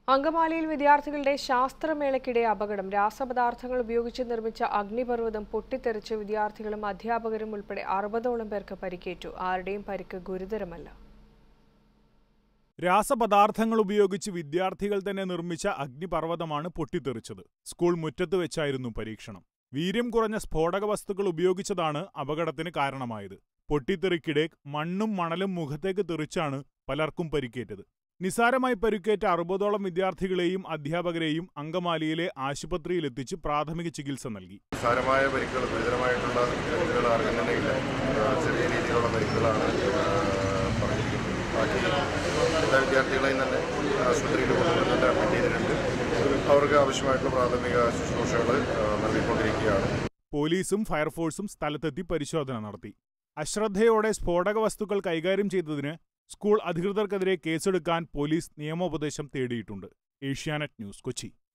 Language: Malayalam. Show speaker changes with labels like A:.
A: അങ്കമാലിയിൽ വിദ്യാർത്ഥികളുടെ ശാസ്ത്രമേളയ്ക്കിടെ അപകടം രാസപദാർത്ഥങ്ങൾ ഉപയോഗിച്ച് നിർമ്മിച്ച അഗ്നിപർവ്വതം പൊട്ടിത്തെറിച്ച് വിദ്യാർത്ഥികളും അധ്യാപകരും ഉൾപ്പെടെ അറുപതോളം പേർക്ക് പരിക്കേറ്റു ആരുടെയും പരിക്ക് ഗുരുതരമല്ല
B: രാസപദാർത്ഥങ്ങൾ ഉപയോഗിച്ച് വിദ്യാർത്ഥികൾ തന്നെ നിർമ്മിച്ച അഗ്നിപർവ്വതമാണ് പൊട്ടിത്തെറിച്ചത് സ്കൂൾ മുറ്റത്ത് വെച്ചായിരുന്നു പരീക്ഷണം വീര്യം കുറഞ്ഞ സ്ഫോടക വസ്തുക്കൾ ഉപയോഗിച്ചതാണ് അപകടത്തിന് കാരണമായത് പൊട്ടിത്തെറിക്കിടെ മണ്ണും മണലും മുഖത്തേക്ക് തെറിച്ചാണ് പലർക്കും പരിക്കേറ്റത് നിസാരമായി പരിക്കേറ്റ അറുപതോളം വിദ്യാർത്ഥികളെയും അധ്യാപകരെയും അങ്കമാലിയിലെ ആശുപത്രിയിലെത്തിച്ച് പ്രാഥമിക ചികിത്സ നൽകി
C: സാരമായ പരിക്കുകൾ ഗുരുതരമായിട്ടുള്ള പരിക്കുകൾ ആർക്കും തന്നെ ഇല്ല ആ, ചെറിയ രീതിയിലുള്ള പരിക്കുകളാണ് ആ, പറഞ്ഞിരിക്കുന്നത് ബാക്കി എല്ലാ വിദ്യാർത്ഥികളെയും തന്നെ ആശുപത്രിയിൽ കൊണ്ടുവന്നിട്ട് അഡ്മിറ്റ് ചെയ്തിട്ടുണ്ട് അവർക്ക് ആവശ്യമായിട്ടുള്ള പ്രാഥമിക ശുശ്രൂഷകൾ ആ, നൽകിക്കൊണ്ടിരിക്കുകയാണ്
B: പോലീസും ഫയർഫോഴ്സും സ്ഥലത്തെത്തി പരിശോധന നടത്തി അശ്രദ്ധയോടെ സ്ഫോടക വസ്തുക്കൾ കൈകാര്യം ചെയ്തതിന് സ്കൂൾ അധികൃതർക്കെതിരെ കേസെടുക്കാൻ പോലീസ് നിയമോപദേശം തേടിയിട്ടുണ്ട് ഏഷ്യാനെറ്റ് ന്യൂസ് കൊച്ചി